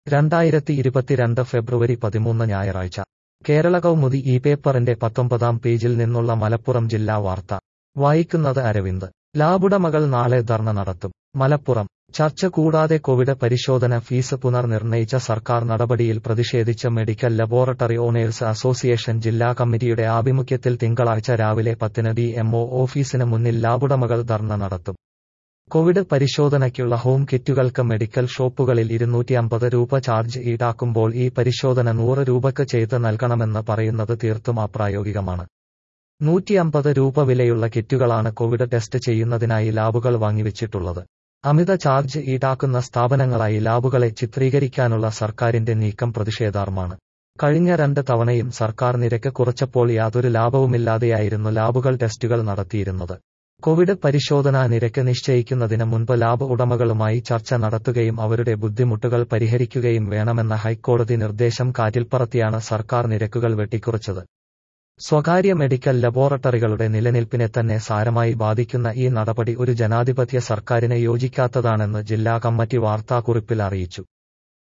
രണ്ടായിരത്തി ഇരുപത്തിരണ്ട് ഫെബ്രുവരി പതിമൂന്ന് ഞായറാഴ്ച കേരള കൗമുദി ഈ പേപ്പറിന്റെ പത്തൊമ്പതാം പേജിൽ നിന്നുള്ള മലപ്പുറം ജില്ലാ വാർത്ത വായിക്കുന്നത് അരവിന്ദ് ലാബുടമകൾ നാളെ ധർണ നടത്തും മലപ്പുറം ചർച്ച കൂടാതെ കോവിഡ് പരിശോധന ഫീസ് പുനർനിർണയിച്ച സർക്കാർ നടപടിയിൽ പ്രതിഷേധിച്ച് മെഡിക്കൽ ലബോറട്ടറി ഓണേഴ്സ് അസോസിയേഷൻ ജില്ലാ കമ്മിറ്റിയുടെ ആഭിമുഖ്യത്തിൽ തിങ്കളാഴ്ച രാവിലെ പത്തിന് ഡി എംഒ ഓഫീസിന് മുന്നിൽ ലാബുടമകൾ ധർണ നടത്തും കോവിഡ് പരിശോധനയ്ക്കുള്ള ഹോം കിറ്റുകൾക്ക് മെഡിക്കൽ ഷോപ്പുകളിൽ ഇരുന്നൂറ്റി അമ്പത് രൂപ ചാർജ് ഈടാക്കുമ്പോൾ ഈ പരിശോധന നൂറ് രൂപയ്ക്ക് ചെയ്ത് നൽകണമെന്ന് പറയുന്നത് തീർത്തും അപ്രായോഗികമാണ് നൂറ്റി അമ്പത് രൂപ വിലയുള്ള കിറ്റുകളാണ് കോവിഡ് ടെസ്റ്റ് ചെയ്യുന്നതിനായി ലാബുകൾ വാങ്ങിവെച്ചിട്ടുള്ളത് അമിത ചാർജ് ഈടാക്കുന്ന സ്ഥാപനങ്ങളായി ലാബുകളെ ചിത്രീകരിക്കാനുള്ള സർക്കാരിന്റെ നീക്കം പ്രതിഷേധാർഹമാണ് കഴിഞ്ഞ രണ്ട് തവണയും സർക്കാർ നിരക്ക് കുറച്ചപ്പോൾ യാതൊരു ലാഭവുമില്ലാതെയായിരുന്നു ലാബുകൾ ടെസ്റ്റുകൾ നടത്തിയിരുന്നത് കോവിഡ് പരിശോധനാ നിരക്ക് നിശ്ചയിക്കുന്നതിന് മുൻപ് ലാബ് ഉടമകളുമായി ചർച്ച നടത്തുകയും അവരുടെ ബുദ്ധിമുട്ടുകൾ പരിഹരിക്കുകയും വേണമെന്ന ഹൈക്കോടതി നിർദ്ദേശം കാറ്റിൽപ്പറത്തിയാണ് സർക്കാർ നിരക്കുകൾ വെട്ടിക്കുറച്ചത് സ്വകാര്യ മെഡിക്കൽ ലബോറട്ടറികളുടെ നിലനിൽപ്പിനെ തന്നെ സാരമായി ബാധിക്കുന്ന ഈ നടപടി ഒരു ജനാധിപത്യ സർക്കാരിന് യോജിക്കാത്തതാണെന്ന് ജില്ലാ കമ്മിറ്റി വാർത്താക്കുറിപ്പിൽ അറിയിച്ചു